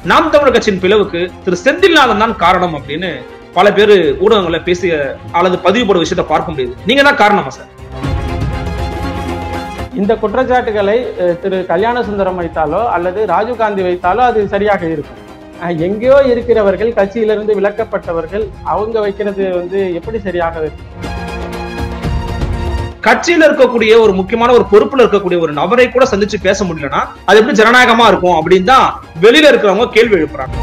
நாம் தமிழர் கட்சியின் பிளவுக்கு திரு செந்தில்நாதன் தான் காரணம் அப்படின்னு பல பேர் ஊடகங்கள்ல பேசிய அல்லது பதிவு போட விஷயத்தை பார்க்க முடியுது நீங்க தான் காரணமா சார் இந்த குற்றச்சாட்டுகளை அஹ், திரு கல்யாண சுந்தரம் வைத்தாலோ அல்லது ராஜீவ்காந்தி வைத்தாலோ அது சரியாக இருக்கும் அஹ், எங்கேயோ இருக்கிறவர்கள் கட்சியிலிருந்து விலக்கப்பட்டவர்கள் அவங்க வைக்கிறது வந்து எப்படி சரியாக இருக்கும் கட்சியில இருக்கக்கூடிய ஒரு முக்கியமான ஒரு பொறுப்புல இருக்கக்கூடிய ஒரு நபரை கூட சந்திச்சு பேச முடியலன்னா அது எப்படி ஜனநாயகமா இருக்கும் அப்படின்னு தான் வெளியில இருக்கிறவங்க கேள்வி எழுப்புறாங்க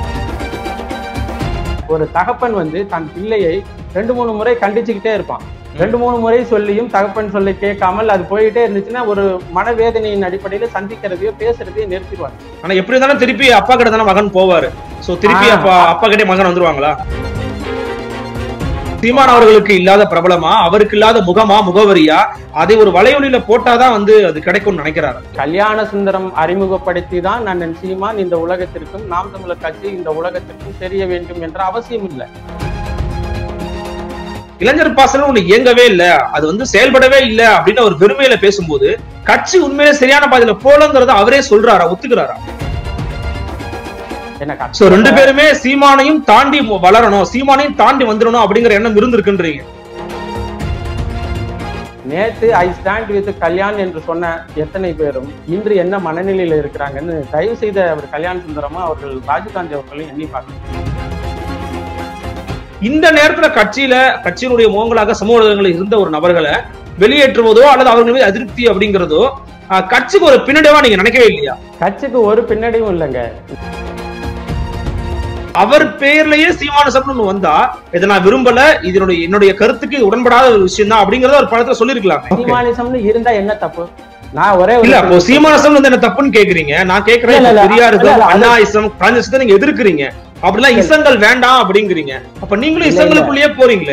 ஒரு தகப்பன் வந்து தன் பிள்ளையை ரெண்டு மூணு முறை கண்டிச்சுக்கிட்டே இருப்பான் ரெண்டு மூணு முறை சொல்லியும் தகப்பன் சொல்ல கேட்காமல் அது போயிட்டே இருந்துச்சுன்னா ஒரு மனவேதனையின் அடிப்படையில சந்திக்கிறதையோ பேசுறதையோ நிறுத்திடுவாங்க ஆனா எப்படி இருந்தாலும் திருப்பி அப்பா கிட்ட தானே மகன் போவாரு சோ திருப்பி ஆ. அப்பா அப்பா கிட்டே மகன் வந்துருவாங்களா சீமான் அவர்களுக்கு இல்லாத பிரபலமா அவருக்கு இல்லாத முகமா முகவரியா அதை ஒரு வலையொலியில போட்டாதான் வந்து அது கிடைக்கும்னு நினைக்கிறாரு கல்யாண சுந்தரம் அறிமுகப்படுத்தி தான் நான் சீமான் இந்த உலகத்திற்கும் நாம் தமிழர் கட்சி இந்த உலகத்திற்கும் தெரிய வேண்டும் என்ற அவசியம் இல்லை இளைஞர் பாசனம் ஒண்ணு இயங்கவே இல்ல அது வந்து செயல்படவே இல்ல அப்படின்னு அவர் பெருமையில பேசும்போது கட்சி உண்மையிலே சரியான பாதையில போலங்கிறத அவரே சொல்றாரா ஒத்துக்கிறாரா என்ன சோ ரெண்டு பேருமே சீமானையும் தாண்டி மு- வளரணும் சீமானையும் தாண்டி வந்துடணும் அப்படிங்கிற எண்ணம் இருந்திருக்குன்றீங்க நேத்து ஐ ஸ்டாண்ட் வித் கல்யாண் என்று சொன்ன எத்தனை பேரும் இன்று என்ன மனநிலையில இருக்கிறாங்கன்னு தயவு செய்த அவர் கல்யாண சுந்தரமா அவர்கள் ராஜீவ்காந்தி அவர்களும் எண்ணி பார்க்கணும் இந்த நேரத்துல கட்சியில கட்சியினுடைய முகங்களாக சமூக ஊடகங்களில் இருந்த ஒரு நபர்களை வெளியேற்றுவதோ அல்லது அவர்கள் மீது அதிருப்தி அப்படிங்கிறதோ ஆஹ், கட்சிக்கு ஒரு பின்னடைவா நீங்க நினைக்கவே இல்லையா கட்சிக்கு ஒரு பின்னடையும் இல்லைங்க அவர் பேர்லயே சீமான சப்னு வந்தா இதை நான் விரும்பல இதனுடைய என்னுடைய கருத்துக்கு இது உடன்படாத ஒரு விஷயம் தான் அப்படிங்கறத ஒரு படத்துல சொல்லிருக்கலாமே சீமானிசம்னு இருந்தா என்ன தப்பு நான் ஒரே ஒரு இல்ல அப்போ சீமானசம் வந்து என்ன தப்புன்னு கேக்குறீங்க நான் கேக்குறேன் இல்ல, இல்ல, இப்ப பெரியாரிசம் இல்ல, இல்ல, அது- அண்ணாயிசம் காங்கிரஸ் நீங்க எதிர்க்கிறீங்க அப்படிலாம் இல்ல. இசங்கள் வேண்டாம் அப்படிங்கிறீங்க அப்ப நீங்களும் இல்ல, இல்ல. இசங்களுக்குள்ளேயே போறீங்களே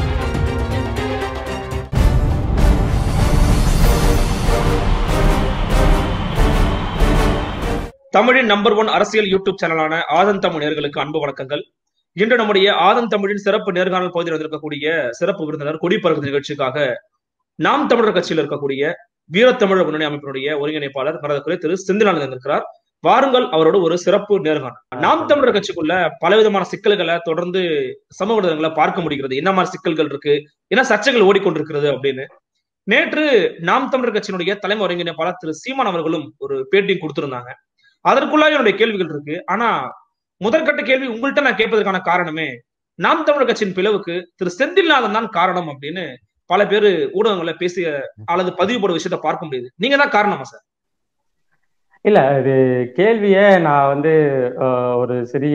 தமிழின் நம்பர் ஒன் அரசியல் யூடியூப் சேனலான ஆதன் தமிழ் நேர்களுக்கு அன்பு வணக்கங்கள் இன்று நம்முடைய ஆதன் தமிழின் சிறப்பு நேர்காணல் பகுதியில் வந்திருக்கக்கூடிய சிறப்பு விருந்தினர் கொடிப்பறகு நிகழ்ச்சிக்காக நாம் தமிழர் கட்சியில் இருக்கக்கூடிய வீரத்தமிழர் முன்னணி அமைப்பினுடைய ஒருங்கிணைப்பாளர் மரதக்குறை திரு செந்திலானந்தன் இருக்கிறார் வாருங்கள் அவரோட ஒரு சிறப்பு நேர்காணல் நாம் தமிழர் கட்சிக்குள்ள பலவிதமான சிக்கல்களை தொடர்ந்து சமூக ஊடகங்களை பார்க்க முடிகிறது என்ன மாதிரி சிக்கல்கள் இருக்கு என்ன சர்ச்சைகள் ஓடிக்கொண்டிருக்கிறது அப்படின்னு நேற்று நாம் தமிழர் கட்சியினுடைய தலைமை ஒருங்கிணைப்பாளர் திரு சீமான் அவர்களும் ஒரு பேட்டி கொடுத்திருந்தாங்க அதற்குள்ளாக என்னுடைய கேள்விகள் இருக்கு ஆனா முதற்கட்ட கேள்வி உங்கள்கிட்ட நான் கேட்பதற்கான காரணமே நாம் தமிழர் கட்சியின் பிளவுக்கு திரு செந்தில்நாதன் தான் காரணம் அப்படின்னு பல பேர் ஊடகங்கள்ல பேசிய அல்லது பதிவு போட விஷயத்த பார்க்க முடியுது நீங்க தான் காரணமா சார் இல்ல இது கேள்வியை நான் வந்து அஹ், ஒரு சிறிய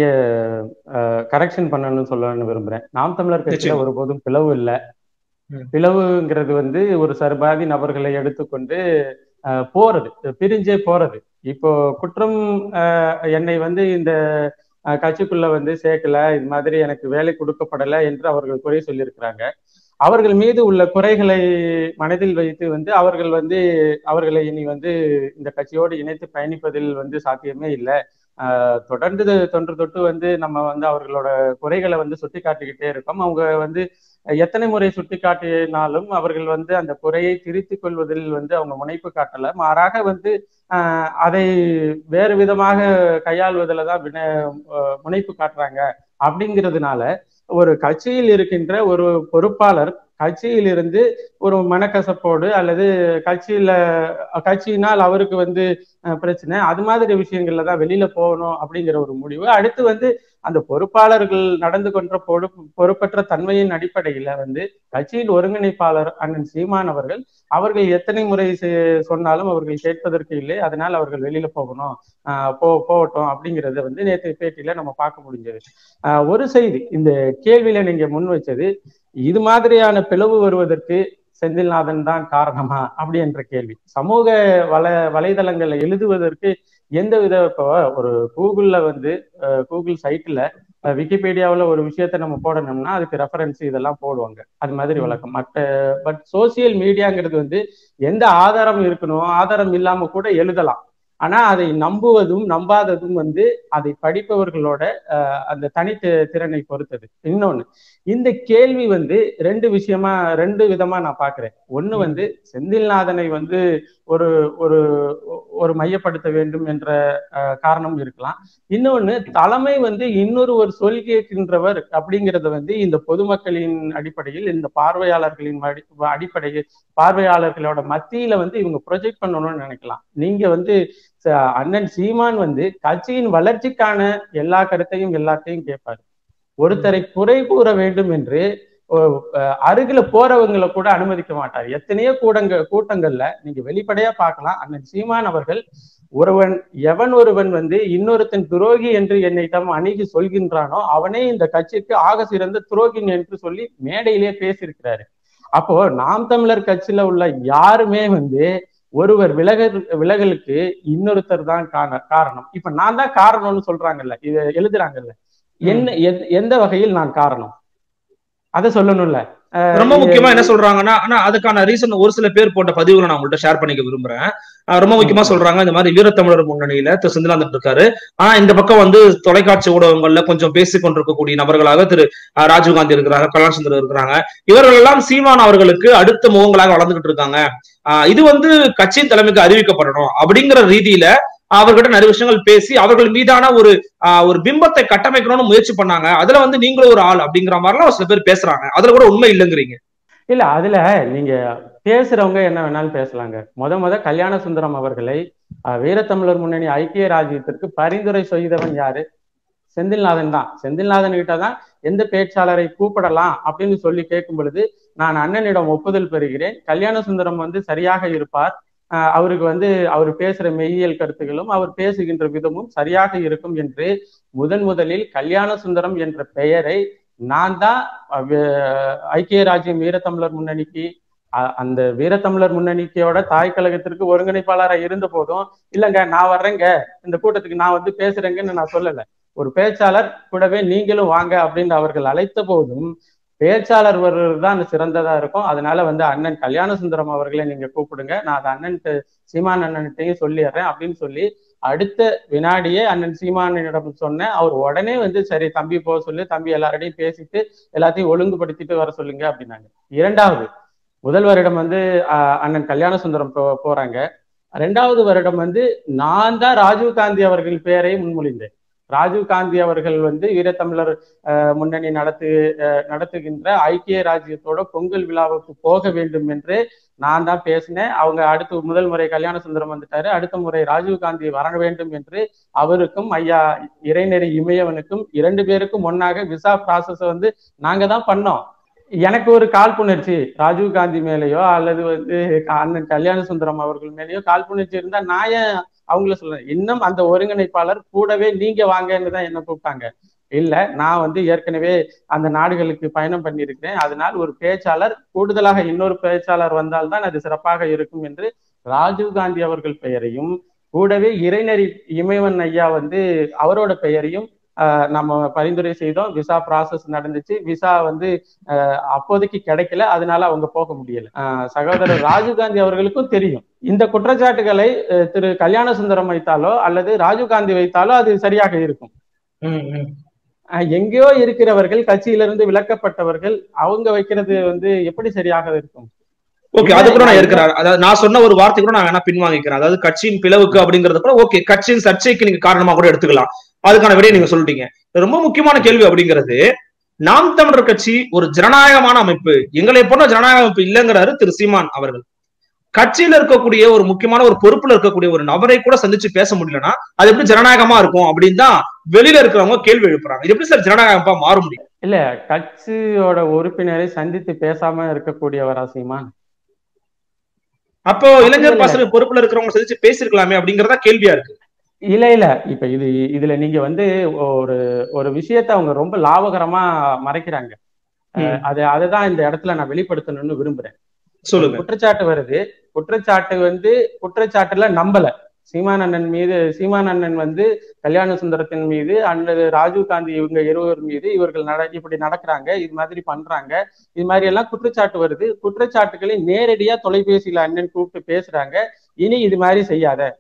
கரெக்ஷன் பண்ணணும்னு சொல்லணும்னு விரும்புறேன் நாம் தமிழர் கட்சியில நிச்சயமா. ஒருபோதும் பிளவு இல்ல ம். பிளவுங்கிறது வந்து ஒரு சர்பாதி நபர்களை எடுத்துக்கொண்டு அஹ், போறது பிரிஞ்சே போறது இப்போ குற்றம் அஹ், என்னை வந்து இந்த அஹ், கட்சிக்குள்ள வந்து சேர்க்கல இது மாதிரி எனக்கு வேலை கொடுக்கப்படல என்று அவர்கள் குறை சொல்லியிருக்கிறாங்க அவர்கள் மீது உள்ள குறைகளை மனதில் வைத்து வந்து அவர்கள் வந்து அவர்களை இனி வந்து இந்த கட்சியோடு இணைத்து பயணிப்பதில் வந்து சாத்தியமே இல்லை ஆஹ் தொடர்ந்து தொன்று தொட்டு வந்து நம்ம வந்து அவர்களோட குறைகளை வந்து சுட்டி காட்டிக்கிட்டே இருக்கோம் அவங்க வந்து எத்தனை முறை சுட்டி காட்டினாலும் அவர்கள் வந்து அந்த குறையை திருத்திக் கொள்வதில் வந்து அவங்க முனைப்பு காட்டல மாறாக வந்து ஆஹ் அதை வேறு விதமாக கையாள்வதில் தான் வின ஆஹ் முனைப்பு காட்டுறாங்க அப்படிங்கிறதுனால ஒரு கட்சியில் இருக்கின்ற ஒரு பொறுப்பாளர் கட்சியில் இருந்து ஒரு மனக்கசப்போடு அல்லது கட்சியில கட்சியினால் அவருக்கு வந்து அஹ், பிரச்சனை அது மாதிரி விஷயங்கள்ல தான் வெளியில போகணும் அப்படிங்கிற ஒரு முடிவு அடுத்து வந்து அந்த பொறுப்பாளர்கள் நடந்து கொண்ட பொறுப்பு பொறுப்பற்ற தன்மையின் அடிப்படையில வந்து கட்சியின் ஒருங்கிணைப்பாளர் அண்ணன் சீமான் அவர்கள் அவர்கள் எத்தனை முறை செ- சொன்னாலும் அவர்கள் கேட்பதற்கு இல்லை அதனால் அவர்கள் வெளியில போகணும் ஆஹ் போ போகட்டும் அப்படிங்கிறத வந்து நேற்று பேட்டியில நம்ம பார்க்க முடிஞ்சது ஆஹ் ஒரு செய்தி இந்த கேள்வியில நீங்க முன் வச்சது இது மாதிரியான பிளவு வருவதற்கு செந்தில்நாதன் தான் காரணமா அப்படி என்ற கேள்வி சமூக வல வலைதளங்கள்ல எழுதுவதற்கு எந்த வித இப்போ ஒரு கூகுள்ல வந்து அஹ், கூகுள் சைட்ல விக்கிபீடியாவில் ஒரு விஷயத்த நம்ம போடணும்னா அதுக்கு ரெஃபரன்ஸ் இதெல்லாம் போடுவாங்க அது மாதிரி வழக்கம் மற்ற பட் சோசியல் மீடியாங்கிறது வந்து எந்த ஆதாரம் இருக்கணும் ஆதாரம் இல்லாம கூட எழுதலாம் ஆனா அதை நம்புவதும் நம்பாததும் வந்து அதை படிப்பவர்களோட அந்த தனி திறனை பொறுத்தது இன்னொன்னு இந்த கேள்வி வந்து ரெண்டு விஷயமா ரெண்டு விதமா நான் பாக்குறேன் ஒண்ணு வந்து செந்தில்நாதனை வந்து ஒரு ஒரு ஒரு மையப்படுத்த வேண்டும் என்ற காரணம் இருக்கலாம் இன்னொன்னு தலைமை வந்து இன்னொரு ஒரு சொல் கேட்கின்றவர் அப்படிங்கிறத வந்து இந்த பொதுமக்களின் அடிப்படையில் இந்த பார்வையாளர்களின் அடிப்படையில் பார்வையாளர்களோட மத்தியில வந்து இவங்க ப்ரொஜெக்ட் பண்ணணும்னு நினைக்கலாம் நீங்க வந்து அண்ணன் சீமான் வந்து கட்சியின் வளர்ச்சிக்கான எல்லா கருத்தையும் எல்லாத்தையும் கேட்பாரு ஒருத்தரை குறை கூற வேண்டும் என்று அருகில போறவங்களை கூட அனுமதிக்க மாட்டார் எத்தனையோ கூடங்க கூட்டங்கள்ல நீங்க வெளிப்படையா பார்க்கலாம் அண்ணன் சீமான் அவர்கள் ஒருவன் எவன் ஒருவன் வந்து இன்னொருத்தன் துரோகி என்று என்னிடம் அணுகி சொல்கின்றானோ அவனே இந்த கட்சிக்கு ஆக சிறந்த துரோகின் என்று சொல்லி மேடையிலே பேசியிருக்கிறாரு அப்போ நாம் தமிழர் கட்சியில உள்ள யாருமே வந்து ஒருவர் விலகல் விலகலுக்கு இன்னொருத்தர் தான் காரணம் இப்ப நான் தான் காரணம்னு சொல்றாங்கல்ல இத எழுதுறாங்கல்ல என்ன எந்த வகையில் நான் காரணம் அதை சொல்லணும்ல ரொம்ப முக்கியமா என்ன சொல்றாங்கன்னா ஆனா அதுக்கான ரீசன் ஒரு சில பேர் போட்ட பதிவுகளை நான் உங்கள்கிட்ட ஷேர் பண்ணிக்க விரும்புறேன் ரொம்ப முக்கியமா சொல்றாங்க இந்த மாதிரி வீரத்தமிழர் முன்னணியில திரு செந்திலாந்தன் இருக்காரு ஆனா இந்த பக்கம் வந்து தொலைக்காட்சி ஊடகங்கள்ல கொஞ்சம் பேசிக் கொண்டிருக்கக்கூடிய நபர்களாக திரு ராஜீவ்காந்தி இருக்கிறாங்க கலாச்சந்திரன் இருக்கிறாங்க இவர்கள் எல்லாம் சீமான் அவர்களுக்கு அடுத்த முகங்களாக வளர்ந்துகிட்டு இருக்காங்க இது வந்து கட்சியின் தலைமைக்கு அறிவிக்கப்படணும் அப்படிங்கிற ரீதியில அவர்கிட்ட நிறைய விஷயங்கள் பேசி அவர்கள் மீதான ஒரு ஒரு பிம்பத்தை கட்டமைக்கணும்னு முயற்சி பண்ணாங்க அதுல வந்து நீங்களும் ஒரு ஆள் அப்படிங்கிற மாதிரிலாம் சில பேர் பேசுறாங்க அதுல கூட உண்மை இல்லைங்கிறீங்க இல்ல அதுல நீங்க பேசுறவங்க என்ன வேணாலும் பேசலாங்க முத முத கல்யாண சுந்தரம் அவர்களை வீரத்தமிழர் முன்னணி ஐக்கிய ராஜ்யத்திற்கு பரிந்துரை செய்தவன் யாரு செந்தில்நாதன் தான் செந்தில்நாதன் கிட்ட தான் எந்த பேச்சாளரை கூப்பிடலாம் அப்படின்னு சொல்லி கேட்கும் பொழுது நான் அண்ணனிடம் ஒப்புதல் பெறுகிறேன் கல்யாண சுந்தரம் வந்து சரியாக இருப்பார் அவருக்கு வந்து அவர் பேசுற மெய்யியல் கருத்துகளும் அவர் பேசுகின்ற விதமும் சரியாக இருக்கும் என்று முதன் முதலில் கல்யாண சுந்தரம் என்ற பெயரை நான் தான் ஐக்கிய ராஜ்யம் வீரத்தமிழர் முன்னணிக்கு அந்த வீரத்தமிழர் முன்னணிக்கையோட தாய் கழகத்திற்கு ஒருங்கிணைப்பாளராக இருந்த போதும் இல்லைங்க நான் வர்றேங்க இந்த கூட்டத்துக்கு நான் வந்து பேசுறேங்கன்னு நான் சொல்லலை ஒரு பேச்சாளர் கூடவே நீங்களும் வாங்க அப்படின்னு அவர்கள் அழைத்த போதும் பேச்சாளர் வருவது தான் சிறந்ததா இருக்கும் அதனால வந்து அண்ணன் கல்யாண சுந்தரம் அவர்களை நீங்க கூப்பிடுங்க நான் அதை அண்ணன் சீமான் அண்ணன்ட்டையும் சொல்லிடுறேன் அப்படின்னு சொல்லி அடுத்த வினாடியே அண்ணன் சீமானிடம் சொன்னேன் அவர் உடனே வந்து சரி தம்பி போக சொல்லி தம்பி எல்லாரோடையும் பேசிட்டு எல்லாத்தையும் ஒழுங்குபடுத்திட்டு வர சொல்லுங்க அப்படின்னாங்க இரண்டாவது முதல் வருடம் வந்து அண்ணன் கல்யாண சுந்தரம் போறாங்க ரெண்டாவது வருடம் வந்து நான் தான் ராஜீவ் காந்தி அவர்கள் பெயரை முன்மொழிந்தேன் ராஜீவ் காந்தி அவர்கள் வந்து வீரத்தமிழர் முன்னணி நடத்து நடத்துகின்ற ஐக்கிய ராஜ்யத்தோட பொங்கல் விழாவுக்கு போக வேண்டும் என்று நான் தான் பேசினேன் அவங்க அடுத்து முதல் முறை கல்யாண சுந்தரம் வந்துட்டாரு அடுத்த முறை ராஜீவ் காந்தி வர வேண்டும் என்று அவருக்கும் ஐயா இறைநெறி இமயவனுக்கும் இரண்டு பேருக்கும் ஒன்னாக விசா ப்ராசஸ் வந்து நாங்க தான் பண்ணோம் எனக்கு ஒரு காழ்ப்புணர்ச்சி ராஜீவ் காந்தி மேலேயோ அல்லது வந்து அண்ணன் கல்யாண சுந்தரம் அவர்கள் மேலேயோ காழ்ப்புணர்ச்சி இருந்தா நான் ஏன் அவங்கள சொல்றேன் இன்னும் அந்த ஒருங்கிணைப்பாளர் கூடவே நீங்க வாங்கன்னு தான் என்ன கூப்பிட்டாங்க இல்ல நான் வந்து ஏற்கனவே அந்த நாடுகளுக்கு பயணம் பண்ணியிருக்கிறேன் அதனால் ஒரு பேச்சாளர் கூடுதலாக இன்னொரு பேச்சாளர் வந்தால்தான் அது சிறப்பாக இருக்கும் என்று ராஜீவ் காந்தி அவர்கள் பெயரையும் கூடவே இறைநெறி இமைவன் ஐயா வந்து அவரோட பெயரையும் நம்ம பரிந்துரை செய்தோம் விசா ப்ராசஸ் நடந்துச்சு விசா வந்து அப்போதைக்கு கிடைக்கல அதனால அவங்க போக முடியல சகோதரர் ராஜீவ்காந்தி அவர்களுக்கும் தெரியும் இந்த குற்றச்சாட்டுகளை திரு கல்யாண சுந்தரம் வைத்தாலோ அல்லது ராஜீவ்காந்தி வைத்தாலோ அது சரியாக இருக்கும் எங்கேயோ இருக்கிறவர்கள் கட்சியிலிருந்து விலக்கப்பட்டவர்கள் அவங்க வைக்கிறது வந்து எப்படி சரியாக இருக்கும் ஓகே அது கூட நான் இருக்கிறேன் அதாவது நான் சொன்ன ஒரு வார்த்தை கூட நான் வேணா பின்வாங்கிக்கிறேன் அதாவது கட்சியின் பிளவுக்கு அப்படிங்கறது கூட ஓகே கட்சியின் சர்ச்சைக்கு நீங்க காரணமா கூட எடுத்துக்கலாம் அதுக்கான விடையை நீங்க சொல்லிட்டீங்க ரொம்ப முக்கியமான கேள்வி அப்படிங்கிறது நாம் தமிழர் கட்சி ஒரு ஜனநாயகமான அமைப்பு எங்களை போன்ற ஜனநாயக அமைப்பு இல்லைங்கிறாரு திரு சீமான் அவர்கள் கட்சியில இருக்கக்கூடிய ஒரு முக்கியமான ஒரு பொறுப்புல இருக்கக்கூடிய ஒரு நபரை கூட சந்திச்சு பேச முடியலன்னா அது எப்படி ஜனநாயகமா இருக்கும் அப்படின்னு தான் வெளியில இருக்கிறவங்க கேள்வி எழுப்புறாங்க இது எப்படி சார் ஜனநாயகமா மாற முடியும் இல்ல கட்சியோட உறுப்பினரை சந்தித்து பேசாம இருக்கக்கூடியவரா சீமான் அப்போ இளைஞர் பாசன பொறுப்புல இருக்கிறவங்க சந்திச்சு பேசிருக்கலாமே அப்படிங்கறதா கேள்வியா இருக்கு இல்ல இல்ல இப்ப இது இதுல நீங்க வந்து ஒரு ஒரு விஷயத்த அவங்க ரொம்ப லாபகரமா மறைக்கிறாங்க அது அதுதான் இந்த இடத்துல நான் வெளிப்படுத்தணும்னு விரும்புறேன் சொல்லுங்க குற்றச்சாட்டு வருது குற்றச்சாட்டு வந்து குற்றச்சாட்டுல நம்பல சீமான் அண்ணன் மீது சீமான் அண்ணன் வந்து கல்யாண சுந்தரத்தின் மீது அல்லது ராஜீவ் காந்தி இவங்க இருவர் மீது இவர்கள் நட இப்படி நடக்கிறாங்க இது மாதிரி பண்றாங்க இது மாதிரி எல்லாம் குற்றச்சாட்டு வருது குற்றச்சாட்டுகளை நேரடியா தொலைபேசியில அண்ணன் கூப்பிட்டு பேசுறாங்க இனி இது மாதிரி செய்யாத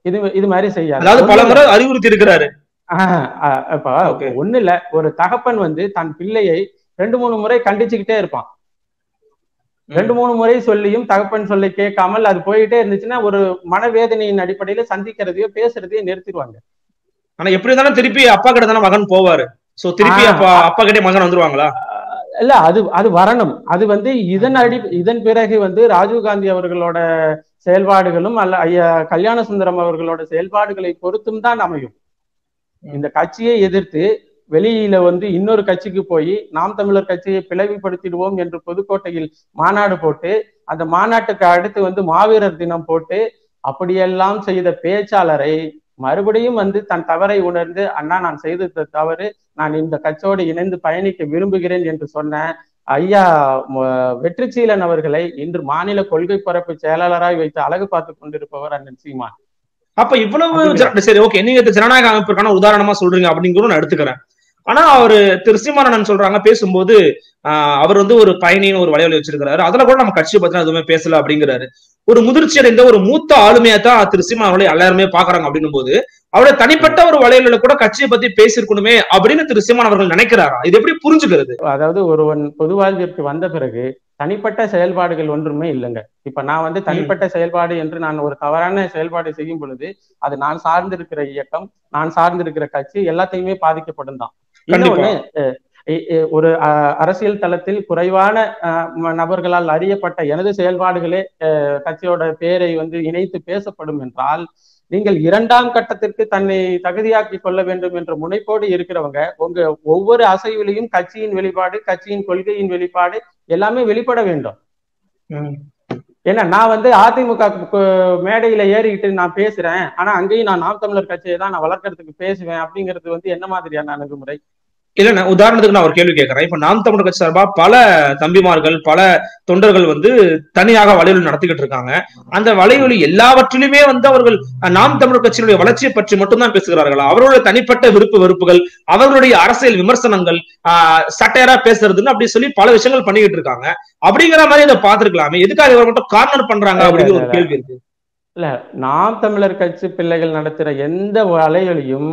இது இது மாதிரி செய்யாது அதாவது பல முறை அறிவுறுத்தி இருக்கிறாரு ஆஹ் அஹ் இப்ப Okay. ஒண்ணு இல்ல ஒரு தகப்பன் வந்து தன் பிள்ளையை ரெண்டு மூணு முறை கண்டிச்சுக்கிட்டே இருப்பான் ரெண்டு மூணு முறை சொல்லியும் தகப்பன் சொல்லை கேட்காமல் அது போயிட்டே இருந்துச்சுன்னா ஒரு மனவேதனையின் அடிப்படையில சந்திக்கிறதையோ பேசுறதையோ நிறுத்திடுவாங்க ஆனா எப்படி இருந்தாலும் திருப்பி அப்பா கிட்ட தானே மகன் போவாரு சோ திருப்பி ஆ. அப்பா அப்பா கிட்டே மகன் வந்துருவாங்களா இல்ல அது அது வரணும் அது வந்து இதன் அடி இதன் பிறகு வந்து ராஜீவ்காந்தி அவர்களோட செயல்பாடுகளும் அல்ல ஐயா கல்யாண சுந்தரம் அவர்களோட செயல்பாடுகளை பொறுத்தும் தான் அமையும் இந்த கட்சியை எதிர்த்து வெளியில வந்து இன்னொரு கட்சிக்கு போய் நாம் தமிழர் கட்சியை பிளவுபடுத்திடுவோம் என்று புதுக்கோட்டையில் மாநாடு போட்டு அந்த மாநாட்டுக்கு அடுத்து வந்து மாவீரர் தினம் போட்டு அப்படியெல்லாம் செய்த பேச்சாளரை மறுபடியும் வந்து தன் தவறை உணர்ந்து அண்ணா நான் செய்த தவறு நான் இந்த கட்சியோடு இணைந்து பயணிக்க விரும்புகிறேன் என்று சொன்ன ஐயா ம- வெற்றிச்சீலன் அவர்களை இன்று மாநில கொள்கை பரப்பு செயலாளராய் வைத்து அழகு பார்த்து கொண்டிருப்பவர் அண்ணன் சீமான் அப்ப இவ்வளவு அப்படிங்களா? ஜன- சரி ஓகே நீங்க இந்த ஜனநாயக அமைப்பிற்கான உதாரணமா சொல்றீங்க அப்படிங்கிறத நான் எடுத்துக்கிறேன் ஆனா அவரு திரு சீமானந்தன் சொல்றாங்க பேசும்போது ஆஹ், அவர் வந்து ஒரு பயணின்னு ஒரு வலைவலி வச்சிருக்கிறாரு அதுல கூட நம்ம கட்சியை பத்தின எதுவுமே பேசல அப்படிங்கிறாரு ஒரு முதிர்ச்சி அடைந்த ஒரு மூத்த ஆளுமையா தான் திரு சீமான் அவர்களை எல்லாருமே பாக்குறாங்க அப்படின்னும் போது அவருடைய தனிப்பட்ட ஒரு வலையில கூட கட்சியை பத்தி பேசியிருக்கணுமே அப்படின்னு திரு சீமான் அவர்கள் நினைக்கிறாரா இது எப்படி புரிஞ்சுக்கிறது அதாவது ஒருவன் பொது வாழ்விற்கு வந்த பிறகு தனிப்பட்ட செயல்பாடுகள் ஒன்றுமே இல்லைங்க இப்ப நான் வந்து தனிப்பட்ட செயல்பாடு என்று நான் ஒரு தவறான செயல்பாடு செய்யும் பொழுது அது நான் சார்ந்திருக்கிற இயக்கம் நான் சார்ந்திருக்கிற கட்சி எல்லாத்தையுமே பாதிக்கப்படும் தான் இன்னொன்னு அஹ், இ- இ- ஒரு அஹ், அரசியல் தளத்தில் குறைவான அஹ், ம- நபர்களால் அறியப்பட்ட எனது செயல்பாடுகளே அஹ், கட்சியோட பேரை வந்து இணைத்து பேசப்படும் என்றால் நீங்கள் இரண்டாம் கட்டத்திற்கு தன்னை தகுதியாக்கி கொள்ள வேண்டும் என்ற முனைப்போடு இருக்கிறவங்க உங்க ஒவ்வொரு அசைவிலையும் கட்சியின் வெளிப்பாடு கட்சியின் கொள்கையின் வெளிப்பாடு எல்லாமே வெளிப்பட வேண்டும் ஏன்னா நான் வந்து அதிமுக கு- மேடையில ஏறிக்கிட்டு நான் பேசுறேன் ஆனா அங்கேயும் நான் நாம் தமிழர் கட்சியை தான் நான் வளர்க்கறதுக்கு பேசுவேன் அப்படிங்கிறது வந்து என்ன மாதிரியான அணுகுமுறை இல்ல நான் உதாரணத்துக்கு நான் ஒரு கேள்வி கேட்கறேன் இப்ப நாம் தமிழர் கட்சி சார்பா பல தம்பிமார்கள் பல தொண்டர்கள் வந்து தனியாக வலையொலி நடத்திக்கிட்டு இருக்காங்க அந்த வலையொலி எல்லாவற்றிலுமே வந்து அவர்கள் அஹ், நாம் தமிழர் கட்சியினுடைய வளர்ச்சியை பற்றி மட்டும்தான் பேசுகிறார்களா அவர்களுடைய தனிப்பட்ட விருப்பு வெறுப்புகள் அவர்களுடைய அரசியல் விமர்சனங்கள் ஆஹ், சட்டையரா பேசுறதுன்னு அப்படி சொல்லி பல விஷயங்கள் பண்ணிக்கிட்டு இருக்காங்க அப்படிங்கிற மாதிரி இதை பார்த்திருக்கலாமே எதுக்காக இவர் மட்டும் கார்னர் பண்றாங்க அப்படிங்கிற ஒரு கேள்வி இருக்கு நாம் தமிழர் கட்சி பிள்ளைகள் நடத்துற எந்த வலையொலியும்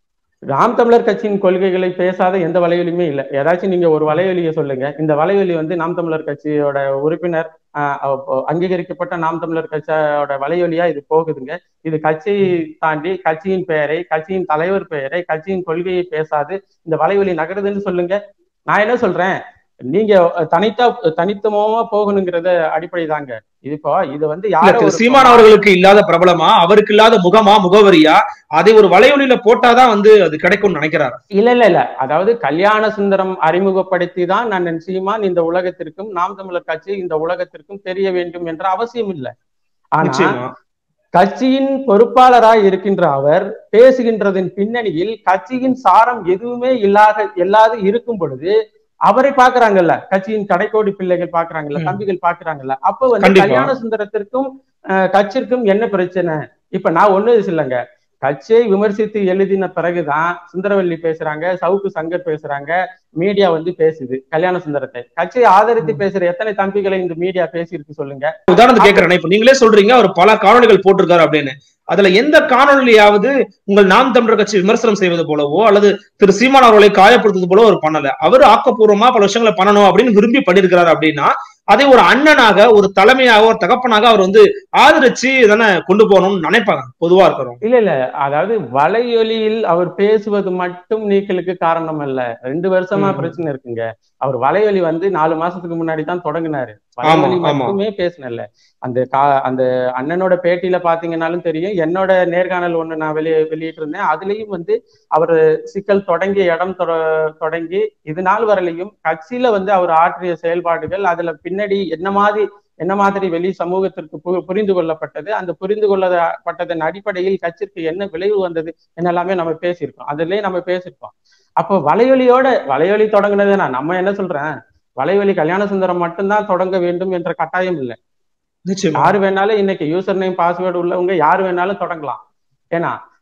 நாம் தமிழர் கட்சியின் கொள்கைகளை பேசாத எந்த வலையொலியுமே இல்லை ஏதாச்சும் நீங்க ஒரு வலையொலியை சொல்லுங்க இந்த வலையொலி வந்து நாம் தமிழர் கட்சியோட உறுப்பினர் ஆஹ், அஹ், அங்கீகரிக்கப்பட்ட நாம் தமிழர் கட்சியோட வலையொலியா இது போகுதுங்க இது கட்சியை தாண்டி கட்சியின் பெயரை கட்சியின் தலைவர் பெயரை கட்சியின் கொள்கையை பேசாது இந்த வலையொலி நகருதுன்னு சொல்லுங்க நான் என்ன சொல்றேன் நீங்க தனித்தா தனித்துவமா போகணுங்கிறத அடிப்படை தாங்க இது இப்போ இது வந்து இல்ல, யாரோ திரு ஒரு- சீமான் அவர்களுக்கு இல்லாத பிரபலமா அவருக்கு இல்லாத முகமா முகவரியா அதை ஒரு வலையொலியில போட்டாதான் வந்து அது கிடைக்கும்னு நினைக்கிறாரு இல்ல இல்ல இல்ல அதாவது கல்யாண சுந்தரம் அறிமுகப்படுத்தி தான் நான் சீமான் இந்த உலகத்திற்கும் நாம் தமிழர் கட்சி இந்த உலகத்திற்கும் தெரிய வேண்டும் என்ற அவசியம் இல்லை ஆனா நிச்சயமா கட்சியின் பொறுப்பாளராய் இருக்கின்ற அவர் பேசுகின்றதின் பின்னணியில் கட்சியின் சாரம் எதுவுமே இல்லாத இல்லாது இருக்கும் பொழுது அவரை பாக்குறாங்கல்ல கட்சியின் கடைக்கோடி பிள்ளைகள் பாக்குறாங்கல்ல ம். தம்பிகள் பாக்குறாங்கல்ல அப்ப வந்து கண்டிப்பா. கல்யாண சுந்தரத்திற்கும் அஹ், கட்சிற்கும் என்ன பிரச்சனை இப்ப நான் ஒண்ணு இல்லைங்க கட்சியை விமர்சித்து எழுதின பிறகுதான் சுந்தரவல்லி பேசுறாங்க சவுக்கு சங்கர் பேசுறாங்க மீடியா வந்து பேசுது கல்யாண சுந்தரத்தை கட்சியை ஆதரித்து பேசுற எத்தனை தம்பிகளை இந்த மீடியா பேசியிருக்கு சொல்லுங்க உதாரணத்துக்கு கேட்கிறேன் இப்ப நீங்களே சொல்றீங்க அவர் பல காணொளிகள் போட்டிருக்காரு அப்படின்னு அதுல எந்த காணொலியாவது உங்கள் நாம் தமிழர் கட்சி விமர்சனம் செய்வது போலவோ அல்லது திரு சீமான் அவர்களை காயப்படுத்துவது போல அவர் பண்ணல அவர் ஆக்கப்பூர்வமா பல விஷயங்களை பண்ணணும் அப்படின்னு விரும்பி பண்ணிருக்கிறாரு அப்படின்னா அதை ஒரு அண்ணனாக ஒரு தலைமையாக ஒரு தகப்பனாக அவர் வந்து ஆதரிச்சு தானே கொண்டு போகணும்னு நினைப்பாங்க பொதுவா இருக்கிறோம் இல்ல இல்ல அதாவது வலையொலியில் அவர் பேசுவது மட்டும் நீக்கலுக்கு காரணம் அல்ல ரெண்டு வருஷமா ம். பிரச்சனை இருக்குங்க அவர் வலையொலி வந்து நாலு மாசத்துக்கு முன்னாடி தான் தொடங்கினாரு வலையொலி ஆமா. மட்டுமே பேசினல அந்த கா அந்த அண்ணனோட பேட்டியில பாத்தீங்கன்னாலும் தெரியும் என்னோட நேர்காணல் ஒண்ணு நான் வெளியே வெளியிட்டு இருந்தேன் அதுலயும் வந்து அவர் சிக்கல் தொடங்கிய இடம் தொட- தொடங்கி இது நாள் வரலையும் கட்சியில வந்து அவர் ஆற்றிய செயல்பாடுகள் அதுல பின்னாடி என்ன மாதிரி என்ன மாதிரி வெளி சமூகத்திற்கு பு- புரிந்து கொள்ளப்பட்டது அந்த புரிந்து கொள்ளப்பட்டதன் அடிப்படையில் கட்சிக்கு என்ன விளைவு வந்தது என்னெல்லாமே நம்ம பேசியிருக்கோம் அதுலயே நம்ம பேசியிருக்கோம் அப்போ வலையொலியோட வலையொலி தொடங்குனது நான் நம்ம என்ன சொல்றேன் வலையொலி கல்யாண சுந்தரம் மட்டும்தான் தொடங்க வேண்டும் என்ற கட்டாயம் இல்லை நிச்சயமா யாரு வேணாலும் இன்னைக்கு யூசர் நேம் பாஸ்வேர்டு உள்ளவங்க யாரு வேணாலும் தொடங்கலாம் ஏன்னா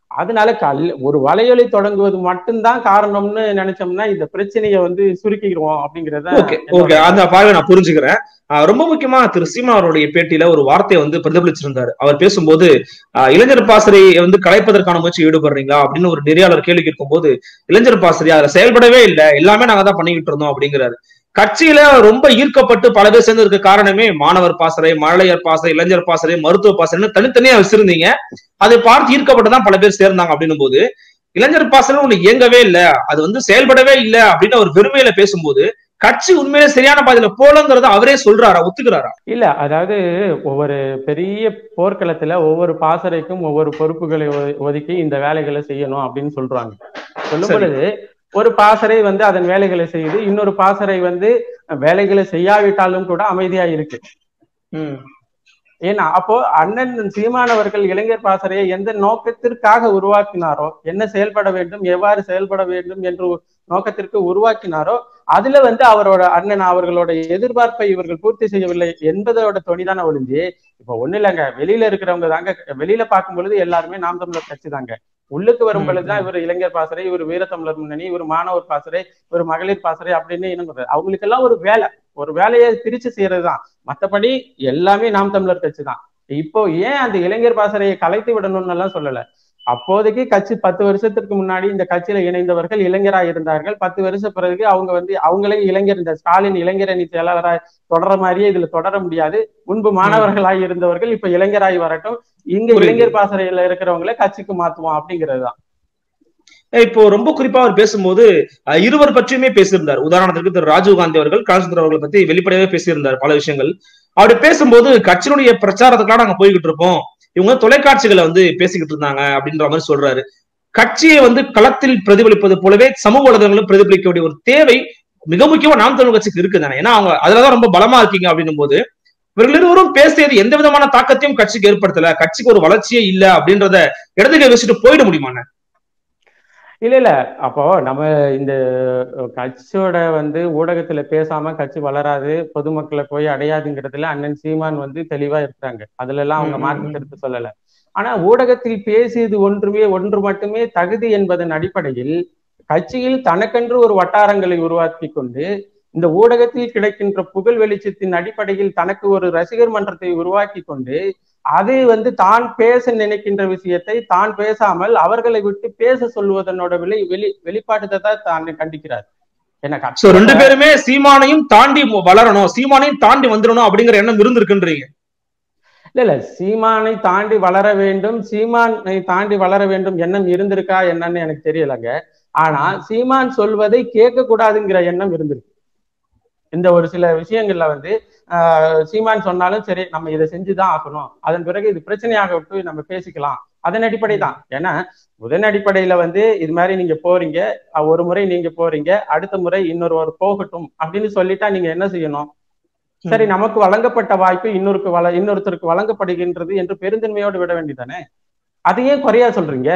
அதனால கல் ஒரு வலையொலி தொடங்குவது மட்டும்தான் காரணம்னு நினைச்சோம்னா இந்த பிரச்சனையை வந்து சுருக்கிடுவோம் அப்படிங்கறத ஓகே ஓகே அந்த பார்வை நான் புரிஞ்சுக்கிறேன் ஆஹ் ரொம்ப முக்கியமா திரு சீமா அவருடைய பேட்டியில ஒரு வார்த்தையை வந்து பிரதிபலிச்சிருந்தாரு அவர் பேசும்போது ஆஹ் இளைஞர் பாசறை வந்து கலைப்பதற்கான முயற்சி ஈடுபடுறீங்களா அப்படின்னு ஒரு நெறியாளர் கேள்வி கேட்கும்போது இளைஞர் பாசறை அதுல செயல்படவே இல்லை எல்லாமே நாங்க தான் பண்ணிக்கிட்டு இருந்தோம் அப்படிங்கிறாரு கட்சியில ரொம்ப ஈர்க்கப்பட்டு பல பேர் சேர்ந்து இருக்க காரணமே மாணவர் பாசறை மழலையர் பாசறை இளைஞர் பாசறை மருத்துவ பாசறைன்னு தனித்தனியா வச்சிருந்தீங்க அதை பார்த்து ஈர்க்கப்பட்டு தான் பல பேர் சேர்ந்தாங்க அப்படின்னும் போது இளைஞர் பாசறை ஒண்ணு இயங்கவே இல்லை அது வந்து செயல்படவே இல்லை அப்படின்னு அவர் வெறுமையில பேசும்போது கட்சி உண்மையிலே சரியான பாதையில போலங்கிறத அவரே சொல்றாரா ஒத்துக்கிறாரா இல்ல அதாவது ஒவ்வொரு பெரிய போர்க்களத்துல ஒவ்வொரு பாசறைக்கும் ஒவ்வொரு பொறுப்புகளை ஒ- ஒதுக்கி இந்த வேலைகளை செய்யணும் அப்படின்னு சொல்றாங்க சொல்லும் சரி. பொழுது ஒரு பாசறை வந்து அதன் வேலைகளை செய்யுது இன்னொரு பாசறை வந்து வேலைகளை செய்யாவிட்டாலும் கூட அமைதியா இருக்கு ஏன்னா அப்போ அண்ணன் சீமானவர்கள் இளைஞர் பாசறையை எந்த நோக்கத்திற்காக உருவாக்கினாரோ என்ன செயல்பட வேண்டும் எவ்வாறு செயல்பட வேண்டும் என்று நோக்கத்திற்கு உருவாக்கினாரோ அதுல வந்து அவரோட அண்ணன் அவர்களோட எதிர்பார்ப்பை இவர்கள் பூர்த்தி செய்யவில்லை என்பதோட துணிதான ஒழிஞ்சு இப்ப ஒண்ணு இல்லைங்க வெளியில இருக்கிறவங்க தாங்க வெளியில பார்க்கும் பொழுது எல்லாருமே நாம் தமிழர் கட்சி தாங்க உள்ளுக்கு வரும் ம், பொழுதுதான் இவர் இளைஞர் பாசறை இவர் வீரத்தமிழர் முன்னணி இவர் மாணவர் பாசறை இவர் மகளிர் பாசறை அப்படின்னு இனங்குறது அவங்களுக்கு எல்லாம் ஒரு வேலை ஒரு வேலையை பிரிச்சு செய்யறதுதான் மத்தபடி எல்லாமே நாம் தமிழர் கட்சி தான் இப்போ ஏன் அந்த இளைஞர் பாசறையை கலைத்து விடணும்னு எல்லாம் சொல்லல அப்போதைக்கு கட்சி பத்து வருஷத்திற்கு முன்னாடி இந்த கட்சியில இணைந்தவர்கள் இளைஞரா இருந்தார்கள் பத்து வருஷம் பிறகு அவங்க வந்து அவங்களே இளைஞர் இந்த ஸ்டாலின் இளைஞரணி செயலாளராய் தொடர மாதிரியே இதுல தொடர முடியாது முன்பு மாணவர்களாய் இருந்தவர்கள் இப்ப இளைஞராய் வரட்டும் இங்க புரியுது. இளைஞர் பாசறையில இருக்கிறவங்கள கட்சிக்கு மாத்துவோம் அப்படிங்கிறது தான் இப்போ ரொம்ப குறிப்பா அவர் பேசும்போது அஹ், இருவர் பற்றியுமே பேசியிருந்தார் உதாரணத்துக்கு திரு ராஜீவ் காந்தி அவர்கள் காலசுந்தர் அவர்களை பத்தி வெளிப்படையாவே பேசியிருந்தார் பல விஷயங்கள் அப்படி பேசும்போது கட்சியினுடைய பிரச்சாரத்துக்குலாம் நாங்க போய்கிட்டு இருப்போம் இவங்க தொலைக்காட்சிகளை வந்து பேசிக்கிட்டு இருந்தாங்க அப்படின்ற மாதிரி சொல்றாரு கட்சியை வந்து களத்தில் பிரதிபலிப்பது போலவே சமூக வலைதளங்களும் பிரதிபலிக்க வேண்டிய ஒரு தேவை மிக முக்கியமா நாம் தமிழ் கட்சிக்கு இருக்குதானே ஏன்னா அவங்க அதுலதான் ரொம்ப பலமா இருக்கீங்க அப்படின்னும் போது இவர்கள் இருவரும் பேசியது எந்த விதமான தாக்கத்தையும் கட்சிக்கு ஏற்படுத்தல கட்சிக்கு ஒரு வளர்ச்சியே இல்ல அப்படின்றத இடத்துக்கு வச்சுட்டு போயிட முடியுமா இல்ல இல்ல அப்போ நம்ம இந்த கட்சியோட வந்து ஊடகத்துல பேசாம கட்சி வளராது பொதுமக்களை போய் அடையாதுங்கிறதுல அண்ணன் சீமான் வந்து தெளிவா இருக்கிறாங்க அதுல எல்லாம் அவங்க ம், ம், மாற்று ம். கருத்து சொல்லல ஆனா ஊடகத்தில் பேசியது ஒன்றுமே ஒன்று மட்டுமே தகுதி என்பதன் அடிப்படையில் கட்சியில் தனக்கென்று ஒரு வட்டாரங்களை உருவாக்கி கொண்டு இந்த ஊடகத்தில் கிடைக்கின்ற புகழ் வெளிச்சத்தின் அடிப்படையில் தனக்கு ஒரு ரசிகர் மன்றத்தை உருவாக்கி கொண்டு அது வந்து தான் பேச நினைக்கின்ற விஷயத்தை தான் பேசாமல் அவர்களை விட்டு பேச சொல்வதனோட வெளி வெளி வெளிப்பாட்டை தான் தான் கண்டிக்கிறார் என்ன சோ ரெண்டு பேருமே சீமானையும் தாண்டி மு- வளரணும் சீமானையும் தாண்டி வந்துடணும் அப்படிங்கிற எண்ணம் இருந்திருக்குன்றீங்க இல்ல இல்ல சீமானை தாண்டி வளர வேண்டும் சீமானை தாண்டி வளர வேண்டும் எண்ணம் இருந்திருக்கா என்னன்னு எனக்கு தெரியலங்க ஆனா சீமான் சொல்வதை கேட்க கூடாதுங்கிற எண்ணம் இருந்திருக்கு இந்த ஒரு சில விஷயங்கள்ல வந்து ஆஹ், சீமான் சொன்னாலும் சரி நம்ம இதை செஞ்சுதான் ஆகணும் அதன் பிறகு இது பிரச்சனையாக விட்டு நம்ம பேசிக்கலாம் அதன் அடிப்படை தான் ஏன்னா முதன் அடிப்படையில வந்து இது மாதிரி நீங்க போறீங்க அஹ், ஒரு முறை நீங்க போறீங்க அடுத்த முறை இன்னொருவர் போகட்டும் அப்படின்னு சொல்லிட்டா நீங்க என்ன செய்யணும் சரி நமக்கு வழங்கப்பட்ட வாய்ப்பு இன்னொருக்கு வள இன்னொருத்தருக்கு வழங்கப்படுகின்றது என்று பெருந்தன்மையோடு விட வேண்டியதானே அதையே குறையா சொல்றீங்க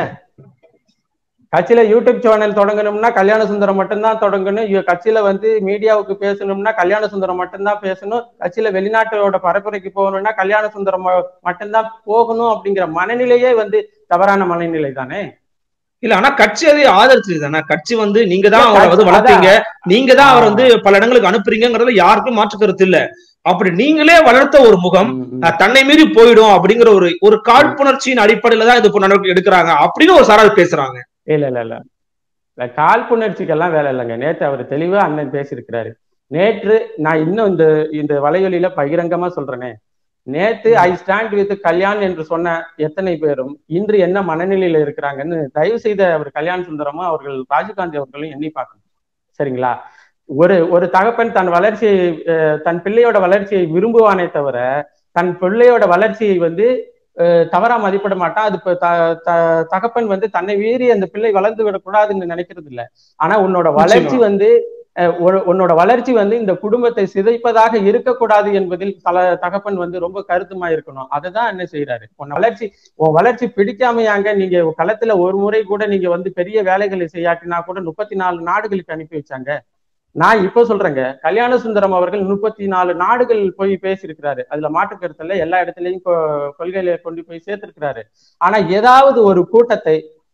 கட்சியில யூடியூப் சேனல் தொடங்கணும்னா கல்யாண சுந்தரம் மட்டும்தான் தொடங்கணும் இவ கட்சியில வந்து மீடியாவுக்கு பேசணும்னா கல்யாண சுந்தரம் மட்டும்தான் பேசணும் கட்சியில வெளிநாட்டோட பரப்புரைக்கு போகணும்னா கல்யாண சுந்தரம் ம- மட்டும்தான் போகணும் அப்படிங்கிற மனநிலையே வந்து தவறான மனநிலை தானே இல்ல ஆனா கட்சி அதை ஆதரிச்சது தானே கட்சி வந்து நீங்க தான் இல்ல, அவரை வந்து கட்சி- வளர்த்தீங்க நீங்க தான் அவர் ஆ. வந்து பல இடங்களுக்கு அனுப்புறீங்கிறதுல யாருக்கும் மாற்று கருத்து இல்ல அப்படி நீங்களே வளர்த்த ஒரு முகம் ம், ம். அஹ், தன்னை மீறி போயிடும் அப்படிங்கிற ஒரு ஒரு காழ்ப்புணர்ச்சியின் அடிப்படையில தான் இது இப்போ நடவடிக்கை எடுக்கிறாங்க அப்படின்னு ஒரு சாரார் பேசுறாங்க இல்ல இல்ல இல்ல இல்ல காழ்ப்புணர்ச்சிக்கெல்லாம் வேலை இல்லைங்க நேற்று அவர் தெளிவா அண்ணன் பேசியிருக்கிறாரு நேற்று நான் இன்னும் இந்த இந்த வலையொலியில பகிரங்கமா சொல்றேனே நேத்து ஐ ஸ்டாண்ட் வித் கல்யாண் என்று சொன்ன எத்தனை பேரும் இன்று என்ன மனநிலையில இருக்கிறாங்கன்னு தயவு செய்து அவர் கல்யாண் சுந்தரமும் அவர்கள் ராஜீவ்காந்தி அவர்களும் எண்ணி பார்க்கணும் சரிங்களா ஒரு ஒரு தகப்பன் தன் வளர்ச்சியை அஹ், தன் பிள்ளையோட வளர்ச்சியை விரும்புவானே தவிர தன் பிள்ளையோட வளர்ச்சியை வந்து அஹ், தவறா மதிப்பிட மாட்டான் அது இப்ப த- த- தகப்பன் வந்து தன்னை மீறி அந்த பிள்ளை வளர்ந்து விடக்கூடாதுன்னு நினைக்கிறது இல்ல ஆனா உன்னோட வளர்ச்சி வந்து அஹ், ஒரு- உன்னோட வளர்ச்சி வந்து இந்த குடும்பத்தை சிதைப்பதாக இருக்கக்கூடாது என்பதில் தல தகப்பன் வந்து ரொம்ப கருத்துமா இருக்கணும் அதுதான் என்ன செய்யறாரு உன் வளர்ச்சி உன் வளர்ச்சி பிடிக்காமையாங்க நீங்க களத்துல ஒரு முறை கூட நீங்க வந்து பெரிய வேலைகளை செய்யாட்டினா கூட முப்பத்தி நாலு நாடுகளுக்கு அனுப்பி வச்சாங்க நான் இப்ப சொல்றேங்க கல்யாண சுந்தரம் அவர்கள் முப்பத்தி நாலு நாடுகள் போய் பேசியிருக்கிறாரு அதுல மாற்று கருத்துல எல்லா இடத்துலயும் கொ- கொள்கையில கொண்டு போய் சேர்த்திருக்கிறாரு ஆனா ஏதாவது ஒரு கூட்டத்தை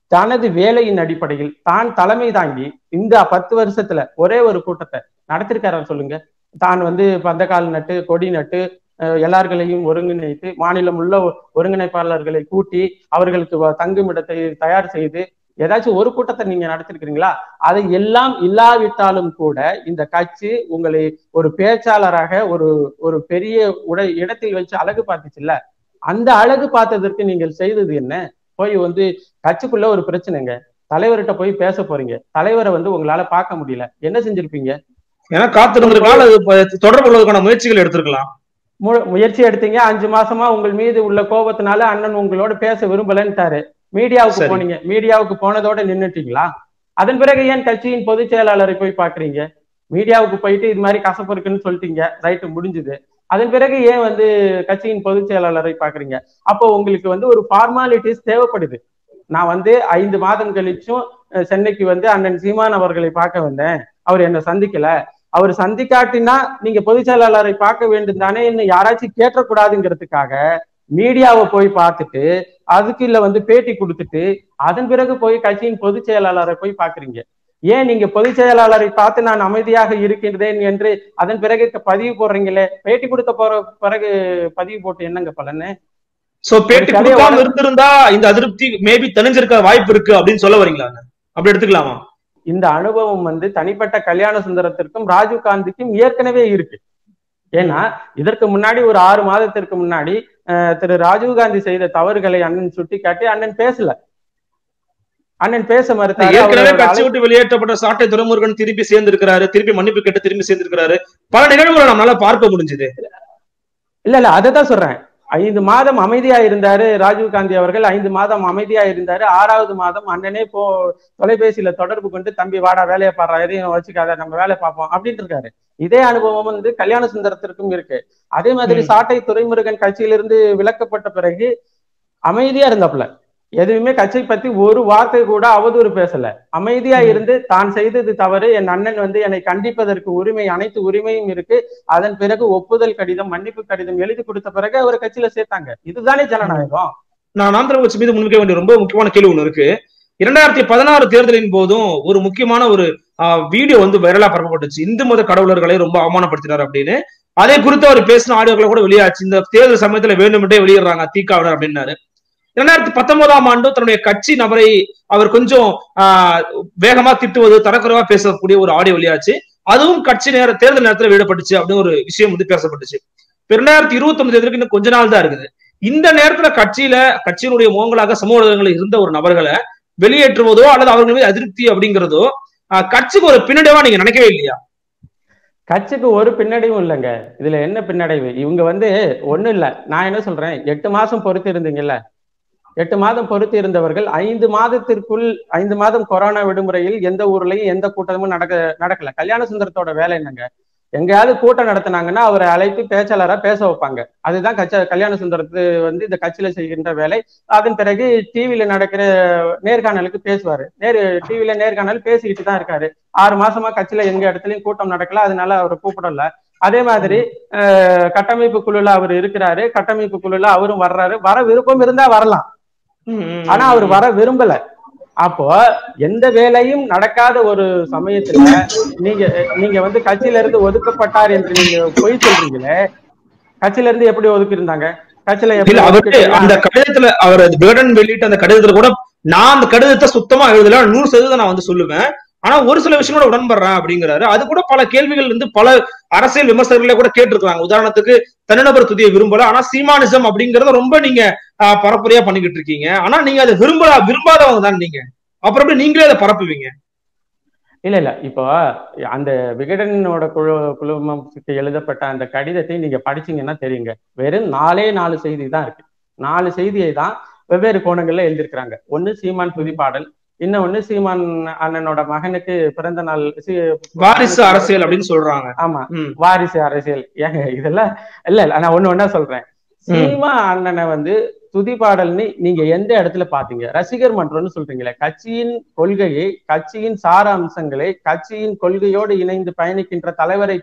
தனது வேலையின் அடிப்படையில் தான் தலைமை தாங்கி இந்த பத்து வருஷத்துல ஒரே ஒரு கூட்டத்தை நடத்திருக்காரா சொல்லுங்க தான் வந்து பந்தக்கால் நட்டு கொடி நட்டு எல்லார்களையும் ஒருங்கிணைத்து மாநிலம் உள்ள ஒருங்கிணைப்பாளர்களை கூட்டி அவர்களுக்கு தங்குமிடத்தை தயார் செய்து ஏதாச்சும் ஒரு கூட்டத்தை நீங்க நடத்திருக்கிறீங்களா அதை எல்லாம் இல்லாவிட்டாலும் கூட இந்த கட்சி உங்களை ஒரு பேச்சாளராக ஒரு ஒரு பெரிய உடை இடத்தில் வச்சு அழகு பார்த்துச்சுல்ல அந்த அழகு பார்த்ததற்கு நீங்கள் செய்தது என்ன போய் வந்து கட்சிக்குள்ள ஒரு பிரச்சனைங்க தலைவர்கிட்ட போய் பேச போறீங்க தலைவரை வந்து உங்களால பார்க்க முடியல என்ன செஞ்சிருப்பீங்க ஏன்னா காத்திருந்திருக்கலாம் அது தொடர்பு கொள்வதற்கான முயற்சிகள் எடுத்திருக்கலாம் முயற்சி எடுத்தீங்க அஞ்சு மாசமா உங்கள் மீது உள்ள கோபத்தினால அண்ணன் உங்களோட பேச விரும்பலன்ட்டாரு மீடியாவுக்கு போனீங்க மீடியாவுக்கு போனதோட நின்னுட்டீங்களா அதன் பிறகு ஏன் கட்சியின் பொதுச் செயலாளரை போய் பாக்குறீங்க மீடியாவுக்கு போயிட்டு இது மாதிரி கசப்பு இருக்குன்னு சொல்லிட்டீங்க ரைட்டு முடிஞ்சுது அதன் பிறகு ஏன் வந்து கட்சியின் பொதுச் செயலாளரை பாக்குறீங்க அப்போ உங்களுக்கு வந்து ஒரு ஃபார்மாலிட்டிஸ் தேவைப்படுது நான் வந்து ஐந்து மாதம் கழிச்சும் சென்னைக்கு வந்து அண்ணன் சீமான் அவர்களை பார்க்க வந்தேன் அவர் என்ன சந்திக்கல அவர் சந்திக்காட்டினா நீங்க பொதுச் செயலாளரை பார்க்க வேண்டும் தானே இன்னும் யாராச்சும் கேட்டக்கூடாதுங்கிறதுக்காக மீடியாவை போய் பார்த்துட்டு அதுக்கு இல்ல வந்து பேட்டி கொடுத்துட்டு அதன் பிறகு போய் கட்சியின் பொதுச் செயலாளரை போய் பாக்குறீங்க ஏன் நீங்க பொதுச் செயலாளரை பார்த்து நான் அமைதியாக இருக்கின்றேன் என்று அதன் பிறகு பதிவு போடுறீங்களே பேட்டி கொடுத்த போற பிறகு பதிவு போட்டு என்னங்க பலன்னு சோ பேட்டி கொடுக்காம இருந்திருந்தா இந்த அதிருப்தி மேபி தணிஞ்சிருக்க வாய்ப்பு இருக்கு அப்படின்னு சொல்ல வரீங்களா அப்படி எடுத்துக்கலாமா இந்த அனுபவம் வந்து தனிப்பட்ட கல்யாண சுந்தரத்திற்கும் ராஜீவ் காந்திக்கும் ஏற்கனவே இருக்கு ஏன்னா இதற்கு முன்னாடி ஒரு ஆறு மாதத்திற்கு முன்னாடி திரு ராஜீவ்காந்தி செய்த தவறுகளை அண்ணன் சுட்டி காட்டி அண்ணன் பேசல அண்ணன் பேச மறுத்தாரு ஏற்கனவே கட்சி விட்டு வெளியேற்றப்பட்ட சாட்டை துறைமுருகன் திருப்பி சேர்ந்திருக்கிறாரு திருப்பி மன்னிப்பு கேட்டு திரும்பி சேர்ந்திருக்கிறாரு பல நிகழ்வுகளை நம்மளால பார்க்க முடிஞ்சது இல்ல இல்ல அதைதான் சொல்றேன் ஐந்து மாதம் அமைதியா இருந்தாரு ராஜீவ் காந்தி அவர்கள் ஐந்து மாதம் அமைதியா இருந்தாரு ஆறாவது மாதம் அண்ணனே போ தொலைபேசியில தொடர்பு கொண்டு தம்பி வாடா வேலையை பாடுறா எதையும் வச்சுக்காத நம்ம வேலையை பார்ப்போம் அப்படின்ட்டு இருக்காரு இதே அனுபவம் வந்து கல்யாண சுந்தரத்திற்கும் இருக்கு அதே மாதிரி சாட்டை துறைமுருகன் கட்சியிலிருந்து விலக்கப்பட்ட பிறகு அமைதியா இருந்தாப்புல எதுவுமே கட்சி பத்தி ஒரு வார்த்தை கூட அவதூறு பேசல அமைதியா இருந்து தான் செய்தது தவறு என் அண்ணன் வந்து என்னை கண்டிப்பதற்கு உரிமை அனைத்து உரிமையும் இருக்கு அதன் பிறகு ஒப்புதல் கடிதம் மன்னிப்பு கடிதம் எழுதி கொடுத்த பிறகு அவர் கட்சியில சேர்த்தாங்க இதுதானே ஜனநாயகம் நான் ஆந்திர கட்சி மீது முன்வைக்க வேண்டிய ரொம்ப முக்கியமான கேள்வி ஒண்ணு இருக்கு இரண்டாயிரத்தி பதினாறு தேர்தலின் போதும் ஒரு முக்கியமான ஒரு வீடியோ வந்து வைரலா பரப்பப்பட்டுச்சு இந்து மத கடவுளர்களை ரொம்ப அவமானப்படுத்தினார் அப்படின்னு அதை குறித்து அவர் பேசின ஆடியோக்களை கூட வெளியாச்சு இந்த தேர்தல் சமயத்துல வேண்டுமென்றே வெளியிடுறாங்க திகாவினர் அப்படின்னாரு இரண்டாயிரத்தி பத்தொன்பதாம் ஆண்டு தன்னுடைய கட்சி நபரை அவர் கொஞ்சம் ஆஹ் வேகமா திட்டுவது தரக்குறைவா பேசக்கூடிய ஒரு ஆடியோ வெளியாச்சு அதுவும் கட்சி நேர தேர்தல் நேரத்துல வெளியிடப்பட்டுச்சு அப்படின்னு ஒரு விஷயம் வந்து பேசப்பட்டுச்சு இரண்டாயிரத்தி இருபத்தி ஒன்பது தேர்தலுக்கு இன்னும் கொஞ்ச நாள் தான் இருக்குது இந்த நேரத்துல கட்சியில கட்சியினுடைய முகங்களாக சமூக ஊடகங்களில் இருந்த ஒரு நபர்களை வெளியேற்றுவதோ அல்லது அவர்கள் மீது அதிருப்தி அப்படிங்கிறதோ கட்சிக்கு ஒரு பின்னடைவா நீங்க நினைக்கவே இல்லையா கட்சிக்கு ஒரு பின்னடைவும் இல்லைங்க இதுல என்ன பின்னடைவு இவங்க வந்து ஒண்ணும் இல்ல நான் என்ன சொல்றேன் எட்டு மாசம் பொறுத்து இருந்தீங்கல்ல எட்டு மாதம் பொறுத்து இருந்தவர்கள் ஐந்து மாதத்திற்குள் ஐந்து மாதம் கொரோனா விடுமுறையில் எந்த ஊர்லயும் எந்த கூட்டமும் நடக்க நடக்கல கல்யாண சுந்தரத்தோட வேலை என்னங்க எங்கேயாவது கூட்டம் நடத்தினாங்கன்னா அவரை அழைத்து பேச்சாளரா பேச வைப்பாங்க அதுதான் கட்ச கல்யாண சுந்தரத்து வந்து இந்த கட்சியில செய்கின்ற வேலை அதன் பிறகு டிவியில நடக்கிற நேர்காணலுக்கு பேசுவாரு நேரு டிவியில நேர்காணல் பேசிக்கிட்டு தான் இருக்காரு ஆறு மாசமா கட்சியில எங்க இடத்துலயும் கூட்டம் நடக்கல அதனால அவரை கூப்பிடல அதே மாதிரி கட்டமைப்பு குழுல அவர் இருக்கிறாரு கட்டமைப்பு குழுல அவரும் வர்றாரு வர விருப்பம் இருந்தா வரலாம் ஆனா அவர் வர விரும்பல அப்போ எந்த வேலையும் நடக்காத ஒரு சமயத்துல நீங்க நீங்க வந்து கட்சியில இருந்து ஒதுக்கப்பட்டார் என்று நீங்க பொய் சொல்றீங்களே கட்சியில இருந்து எப்படி ஒதுக்கி இருந்தாங்க கட்சியில அவரு அந்த கடிதத்துல அவர் பேர்டன் வெளியிட்ட அந்த கடிதத்துல கூட நான் அந்த கடிதத்தை சுத்தமா எழுதல நூறு சதவீதம் நான் வந்து சொல்லுவேன் ஆனா ஒரு சில விஷயங்களோட உடன்படுறேன் அப்படிங்கிறாரு அது கூட பல கேள்விகள் வந்து பல அரசியல் விமர்சகர்களே கூட கேட்டிருக்காங்க உதாரணத்துக்கு தனிநபர் துதியை விரும்பல ஆனா சீமானிசம் அப்படிங்கறத ரொம்ப நீங்க பரப்புரையா பண்ணிக்கிட்டு இருக்கீங்க ஆனா நீங்க அதை விரும்ப விரும்பாதவங்க தான் நீங்க அப்புறம் எப்படி நீங்களே அதை பரப்புவீங்க இல்ல இல்ல இப்போ அந்த விகடனோட குழு குழுமத்துக்கு எழுதப்பட்ட அந்த கடிதத்தை நீங்க படிச்சீங்கன்னா தெரியுங்க வெறும் நாலே நாலு செய்தி தான் இருக்கு நாலு செய்தியை தான் வெவ்வேறு கோணங்கள்ல எழுதியிருக்கிறாங்க ஒண்ணு சீமான் துதிப்பாடல் இன்னொன்னு சீமான் அண்ணனோட மகனுக்கு பிறந்த நாள் வாரிசு அரசியல் அப்படின்னு சொல்றாங்க ஆமா வாரிசு அரசியல் ஏங்க இதெல்லாம் இல்ல இல்ல நான் ஒண்ணு ஒன்னா சொல்றேன் சீமா அண்ணனை வந்து துதி பாடல்னு நீங்க எந்த இடத்துல பாத்தீங்க ரசிகர் மன்றம்னு சொல்றீங்களே கட்சியின் கொள்கையை கட்சியின் சார அம்சங்களை கட்சியின் கொள்கையோடு இணைந்து பயணிக்கின்ற தலைவரை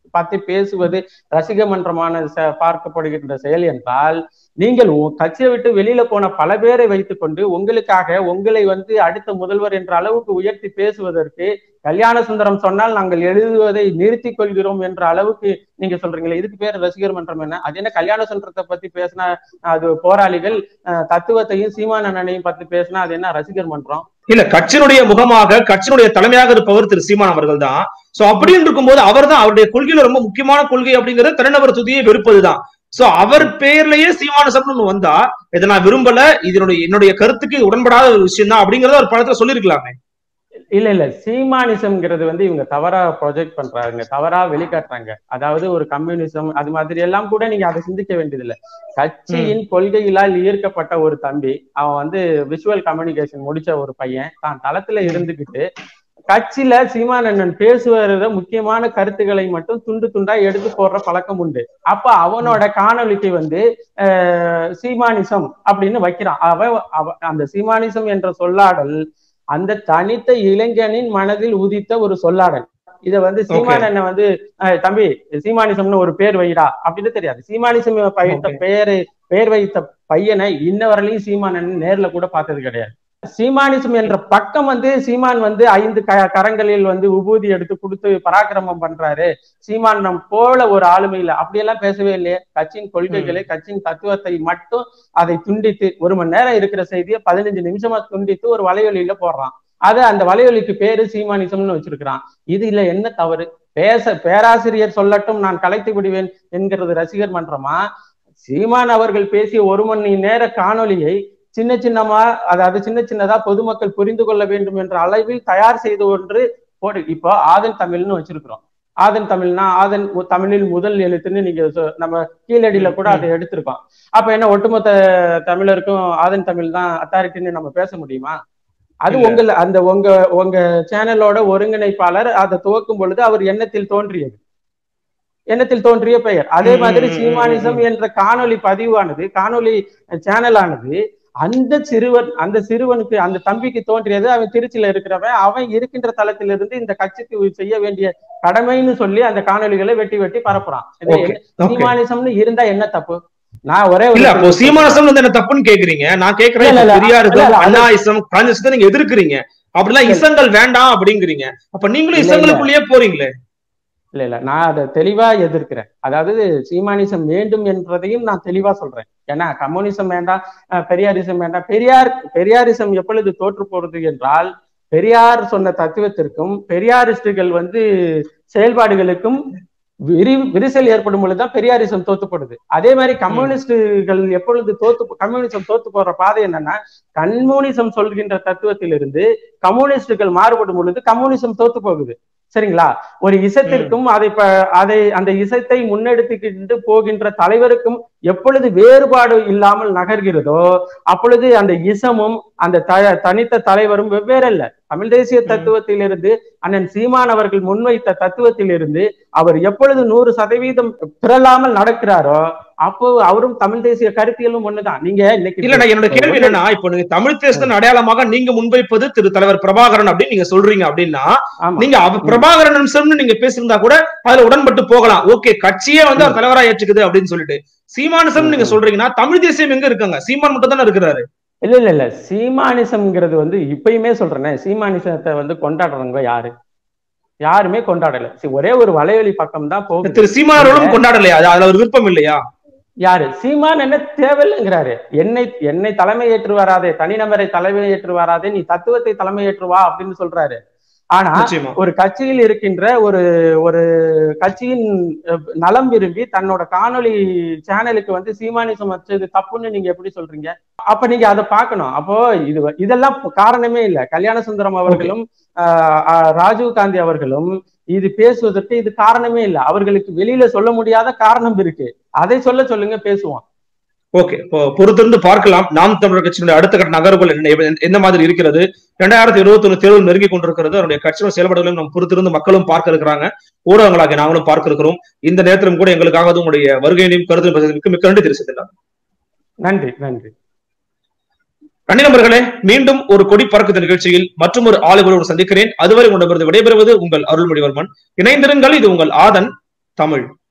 பத்தி பேசுவது ரசிக மன்றமான ச- பார்க்கப்படுகின்ற செயல் என்றால் நீங்கள் உ- கட்சியை விட்டு வெளியில போன பல பேரை வைத்துக்கொண்டு உங்களுக்காக உங்களை வந்து அடுத்த முதல்வர் என்ற அளவுக்கு உயர்த்தி பேசுவதற்கு கல்யாண சுந்தரம் சொன்னால் நாங்கள் எழுதுவதை நிறுத்திக் கொள்கிறோம் என்ற அளவுக்கு நீங்க சொல்றீங்களே இதுக்கு பேர் ரசிகர் மன்றம் என்ன அது என்ன கல்யாண சுந்தரத்தை பத்தி பேசினா அது போராளிகள் அஹ், தத்துவத்தையும் சீமான அண்ணனையும் பத்தி பேசினா அது என்ன ரசிகர் மன்றம் இல்ல கட்சியினுடைய முகமாக கட்சியினுடைய தலைமையாக இருப்பவர் திரு சீமான் அவர்கள் தான் சோ அப்படின்னு இருக்கும்போது அவர் தான் அவருடைய கொள்கையில ரொம்ப முக்கியமான கொள்கை அப்படிங்கிறது தனிநபர் துதியை வெறுப்பதுதான் சோ அவர் பேர்லயே சீமானசம்னு ஒண்ணு வந்தா இதை நான் விரும்பல இதனுடைய என்னுடைய கருத்துக்கு இது உடன்படாத ஒரு விஷயம் தான் அப்படிங்கறத ஒரு படத்துல சொல்லிருக்கலாமே இல்ல இல்ல சீமானிசம்ங்கிறது வந்து இவங்க தவறா ப்ரொஜெக்ட் பண்றாங்க தவறா வெளிக்காட்டுறாங்க அதாவது ஒரு கம்யூனிசம் அது மாதிரி எல்லாம் கூட நீங்க அதை சிந்திக்க வேண்டியதில்லை கட்சியின் கொள்கைகளால் ஈர்க்கப்பட்ட ஒரு தம்பி அவன் வந்து விஷுவல் கம்யூனிகேஷன் முடிச்ச ஒரு பையன் தான் தளத்துல இருந்துகிட்டு கட்சியில சீமானண்ணன் பேசுவத முக்கியமான கருத்துக்களை மட்டும் துண்டு துண்டா எடுத்து போடுற பழக்கம் உண்டு அப்ப அவனோட காணொளிக்கு வந்து அஹ், சீமானிசம் அப்படின்னு வைக்கிறான் அவன் அவ- அந்த சீமானிசம் என்ற சொல்லாடல் அந்த தனித்த இளைஞனின் மனதில் உதித்த ஒரு சொல்லாடல் இத வந்து சீமானண்ண வந்து அஹ், தம்பி சீமானிசம்னு ஒரு பேர் வைடா அப்படின்னு தெரியாது சீமானிசம் வைத்த Okay. பேரு பேர் வைத்த பையனை இன்ன வரலையும் சீமானன் நேர்ல கூட பார்த்தது கிடையாது சீமானிசம் என்ற பக்கம் வந்து சீமான் வந்து ஐந்து க- கரங்களில் வந்து உபூதி எடுத்து கொடுத்து பராக்கிரமம் பண்றாரு சீமான் நம் போல ஒரு ஆளுமையில அப்படியெல்லாம் பேசவே இல்லையே கட்சியின் கொள்கைகளை கட்சியின் தத்துவத்தை மட்டும் அதை துண்டித்து ஒரு மணி நேரம் இருக்கிற செய்தியை பதினஞ்சு நிமிஷமா துண்டித்து ஒரு வலையொலியில போடுறான் அது அந்த வலையொலிக்கு பேரு சீமானிசம்னு வச்சிருக்கிறான் இதுல என்ன தவறு பேச பேராசிரியர் சொல்லட்டும் நான் கலைத்து விடுவேன் என்கிறது ரசிகர் மன்றமா சீமான் அவர்கள் பேசிய ஒரு மணி நேர காணொளியை சின்ன சின்னமா அதாவது சின்ன சின்னதா பொதுமக்கள் புரிந்து கொள்ள வேண்டும் என்ற அளவில் தயார் செய்து ஒன்று போடு இப்போ ஆதன் தமிழ்னு வச்சிருக்கிறோம் ஆதன் தமிழ்னா ஆதன் மு- தமிழில் முதல் எழுத்துன்னு நீங்க சொ- நம்ம கீழடியில கூட அதை எடுத்திருக்கோம் அப்ப என்ன ஒட்டுமொத்த தமிழருக்கும் ஆதன் தமிழ் தான் அத்தாரிட்டின்னு நம்ம பேச முடியுமா அது இல்ல. உங்கள அந்த உங்க உங்க சேனலோட ஒருங்கிணைப்பாளர் அதை துவக்கும் பொழுது அவர் எண்ணத்தில் தோன்றியது எண்ணத்தில் தோன்றிய பெயர் அதே ம், மாதிரி ம், ம், சீமானிசம் என்ற காணொளி பதிவானது காணொளி சேனலானது அந்த சிறுவன் அந்த சிறுவனுக்கு அந்த தம்பிக்கு தோன்றியது அவன் திருச்சியில இருக்கிறவன் அவன் இருக்கின்ற தளத்திலிருந்து இந்த கட்சிக்கு செய்ய வேண்டிய கடமைன்னு சொல்லி அந்த காணொளிகளை வெட்டி வெட்டி பரப்புறான் இது Okay, என்ன- okay. சீமானிசம்னு இருந்தா என்ன தப்பு நான் ஒரே ஒரு இல்ல அப்போ சீமானசம் வந்து என்ன தப்புன்னு கேக்குறீங்க நான் கேக்குறேன் இல்ல, இல்ல, இப்ப இல்ல, பெரியாரிசம் இல்ல, அது- அண்ணாயிசம் காங்கிரஸ் நீங்க எதிர்க்கிறீங்க அப்படிலாம் இல்ல. இசங்கள் வேண்டாம் அப்படிங்கிறீங்க அப்ப நீங்களும் இல்ல, இல்ல. இசங்களுக்குள்ளேயே போறீங்களே இல்ல இல்ல நான் அதை தெளிவா எதிர்க்கிறேன் அதாவது சீமானிசம் வேண்டும் என்றதையும் நான் தெளிவா சொல்றேன் ஏன்னா கம்யூனிசம் வேண்டாம் அஹ், பெரியாரிசம் வேண்டாம் பெரியார் பெரியாரிசம் எப்பொழுது தோற்று போறது என்றால் பெரியார் சொன்ன தத்துவத்திற்கும் பெரியாரிஸ்டுகள் வந்து செயல்பாடுகளுக்கும் விரி விரிசல் ஏற்படும் பொழுதுதான் பெரியாரிசம் தோத்துப்படுது அதே மாதிரி கம்யூனிஸ்டுகள் எப்பொழுது தோத்து கம்யூனிசம் தோத்து போற பாதை என்னன்னா கம்யூனிசம் சொல்கின்ற தத்துவத்திலிருந்து கம்யூனிஸ்டுகள் மாறுபடும் பொழுது கம்யூனிசம் தோத்து போகுது சரிங்களா ஒரு இசத்திற்கும் அதை ப- அதை அந்த இசத்தை முன்னெடுத்துக்கிட்டு போகின்ற தலைவருக்கும் எப்பொழுது வேறுபாடு இல்லாமல் நகர்கிறதோ அப்பொழுது அந்த இசமும் அந்த த- தனித்த தலைவரும் வெவ்வேறு அல்ல தமிழ் தேசிய ம். தத்துவத்திலிருந்து அண்ணன் சீமான் அவர்கள் முன்வைத்த தத்துவத்திலிருந்து அவர் எப்பொழுது நூறு சதவீதம் பிறலாமல் நடக்கிறாரோ அப்போ அவரும் தமிழ் தேசிய கருத்தியலும் ஒண்ணுதான் நீங்க இன்னைக்கு இல்ல நான் என்னோட கேள்வி என்னன்னா இப்போ நீங்க தமிழ் தேசத்தின் அடையாளமாக நீங்க முன்வைப்பது திரு தலைவர் பிரபாகரன் அப்படின்னு நீங்க சொல்றீங்க அப்படின்னா ஆமா நீங்க அவ பிரபாகரன் அம்சம்னு நீங்க பேசியிருந்தா கூட அதுல உடன்பட்டு போகலாம் ஓகே கட்சியே வந்து அவர் தலைவரா ஏற்றுக்குது அப்படின்னு சொல்லிட்டு சீமானிசம் நீங்க ம். சொல்றீங்கன்னா தமிழ் தேசியம் எங்க இருக்காங்க சீமான் மட்டும் தானே இருக்கிறாரு இல்ல இல்ல இல்ல சீமானிசம்ங்கிறது வந்து இப்பயுமே சொல்றேனே சீமானிசத்தை வந்து கொண்டாடுறவங்க யாரு யாருமே கொண்டாடல சி- ஒரே ஒரு வலைவலி பக்கம் தான் போகுது திரு சீமானவர்களும் கொண்டாடலையா அது அதுல ஒரு விருப்பம் இல்லையா யாரு சீமான் என்ன தேவையில்லைங்கிறாரு என்னை என்னை தலைமை ஏற்று வராதே தனிநபரை தலைமை ஏற்று வராதே நீ தத்துவத்தை தலைமை ஏற்று வா அப்படின்னு சொல்றாரு ஆனா நிச்சயமா ஒரு கட்சியில் இருக்கின்ற ஒரு ஒரு கட்சியின் அஹ், நலம் விரும்பி தன்னோட காணொளி சேனலுக்கு வந்து சீமானிசம் வச்சது தப்புன்னு நீங்க எப்படி சொல்றீங்க அப்ப நீங்க அதை பார்க்கணும் அப்போ இது வ- இதெல்லாம் காரணமே இல்ல கல்யாண சுந்தரம் அவர்களும் ஆஹ், ஆஹ், ராஜீவ் காந்தி அவர்களும் இது பேசுவதற்கு இது காரணமே இல்ல அவர்களுக்கு வெளியில சொல்ல முடியாத காரணம் இருக்கு அதை சொல்ல சொல்லுங்க பேசுவோம் ஓகே இப்போ பொறுத்திருந்து பார்க்கலாம் நாம் தமிழர் கட்சியினுடைய அடுத்த கட்ட நகர்வுகள் என்ன எந்த- எந்த மாதிரி இருக்கிறது ரெண்டாயிரத்தி இருபத்தி ஒண்ணு தேர்தல் நெருங்கி கொண்டிருக்கிறது அவருடைய கட்சியின் செயல்பாடுகளையும் நாம் பொறுத்திருந்து மக்களும் பார்க்க இருக்கிறாங்க ஊடகங்களாக நாங்களும் பார்க்க இருக்கிறோம் இந்த நேரத்திலும் கூட எங்களுக்காக உங்களுடைய வருகையினையும் கருத்து மிக்க மிக்க நன்றி தெரிவித்ததில்லை நன்றி நன்றி நன்றி நண்பர்களே மீண்டும் ஒரு கொடி பறக்குது நிகழ்ச்சியில் மற்றும் ஒரு ஆளுகளோடு சந்திக்கிறேன் அதுவரை உங்களிடமிருந்து விடைபெறுவது உங்கள் அருள்மொழிவர்மன் இணைந்திருங்கள் இது உங்கள் ஆதன் தமிழ்